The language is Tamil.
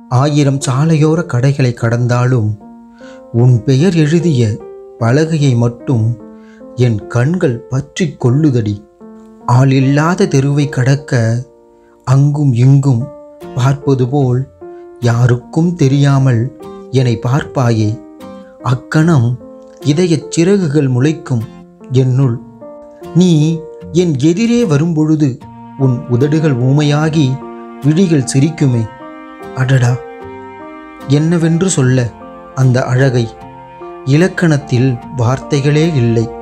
ஆயிரம் சாலையோர கடைகளை கடந்தாலும் உன் பெயர் எழுதிய பலகையை மட்டும் என் கண்கள் பற்றி கொள்ளுதடி ஆளில்லாத தெருவை கடக்க அங்கும் இங்கும் பார்ப்பது போல் யாருக்கும் தெரியாமல் என்னை பார்ப்பாயே அக்கணம் இதயச் சிறகுகள் முளைக்கும் என்னுள் நீ என் எதிரே வரும்பொழுது உன் உதடுகள் ஊமையாகி விழிகள் சிரிக்குமே அடடா என்னவென்று சொல்ல அந்த அழகை இலக்கணத்தில் வார்த்தைகளே இல்லை